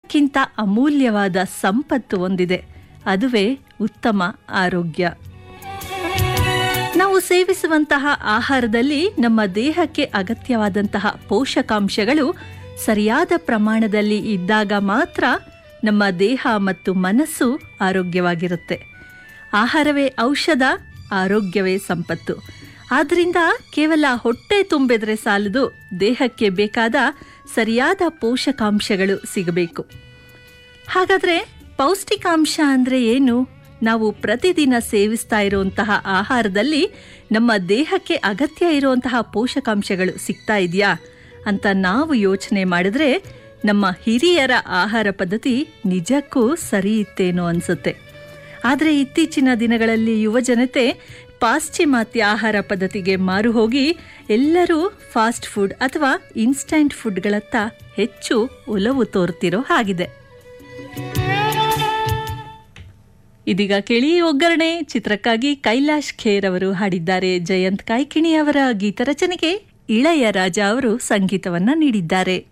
ಎಲ್ಲಕ್ಕಿಂತ ಅಮೂಲ್ಯವಾದ ಸಂಪತ್ತು ಒಂದಿದೆ ಅದುವೇ ಉತ್ತಮ ಆರೋಗ್ಯ ನಾವು ಸೇವಿಸುವಂತಹ ಆಹಾರದಲ್ಲಿ ನಮ್ಮ ದೇಹಕ್ಕೆ ಅಗತ್ಯವಾದಂತಹ ಪೋಷಕಾಂಶಗಳು ಸರಿಯಾದ ಪ್ರಮಾಣದಲ್ಲಿ ಇದ್ದಾಗ ಮಾತ್ರ ನಮ್ಮ ದೇಹ ಮತ್ತು ಮನಸ್ಸು ಆರೋಗ್ಯವಾಗಿರುತ್ತೆ ಆಹಾರವೇ ಔಷಧ ಆರೋಗ್ಯವೇ ಸಂಪತ್ತು ಆದ್ದರಿಂದ ಕೇವಲ ಹೊಟ್ಟೆ ತುಂಬಿದ್ರೆ ಸಾಲದು ದೇಹಕ್ಕೆ ಬೇಕಾದ ಸರಿಯಾದ ಪೋಷಕಾಂಶಗಳು ಸಿಗಬೇಕು ಹಾಗಾದ್ರೆ ಪೌಷ್ಟಿಕಾಂಶ ಅಂದ್ರೆ ಏನು ನಾವು ಪ್ರತಿದಿನ ಸೇವಿಸ್ತಾ ಇರುವಂತಹ ಆಹಾರದಲ್ಲಿ ನಮ್ಮ ದೇಹಕ್ಕೆ ಅಗತ್ಯ ಇರುವಂತಹ ಪೋಷಕಾಂಶಗಳು ಸಿಗ್ತಾ ಇದೆಯಾ ಅಂತ ನಾವು ಯೋಚನೆ ಮಾಡಿದ್ರೆ ನಮ್ಮ ಹಿರಿಯರ ಆಹಾರ ಪದ್ಧತಿ ನಿಜಕ್ಕೂ ಸರಿ ಇತ್ತೇನೋ ಅನ್ಸುತ್ತೆ ಆದರೆ ಇತ್ತೀಚಿನ ದಿನಗಳಲ್ಲಿ ಯುವ ಜನತೆ ಪಾಶ್ಚಿಮಾತ್ಯ ಆಹಾರ ಪದ್ಧತಿಗೆ ಮಾರು ಹೋಗಿ ಎಲ್ಲರೂ ಫಾಸ್ಟ್ ಫುಡ್ ಅಥವಾ ಇನ್ಸ್ಟಂಟ್ ಫುಡ್ಗಳತ್ತ ಹೆಚ್ಚು ಒಲವು ತೋರ್ತಿರೋ ಹಾಗಿದೆ ಇದೀಗ ಕೇಳಿ ಒಗ್ಗರಣೆ ಚಿತ್ರಕ್ಕಾಗಿ ಕೈಲಾಶ್ ಖೇರ್ ಅವರು ಹಾಡಿದ್ದಾರೆ ಜಯಂತ್ ಕಾಯ್ಕಿಣಿ ಅವರ ಗೀತರಚನೆಗೆ ಇಳೆಯ ರಾಜ ಅವರು ಸಂಗೀತವನ್ನ ನೀಡಿದ್ದಾರೆ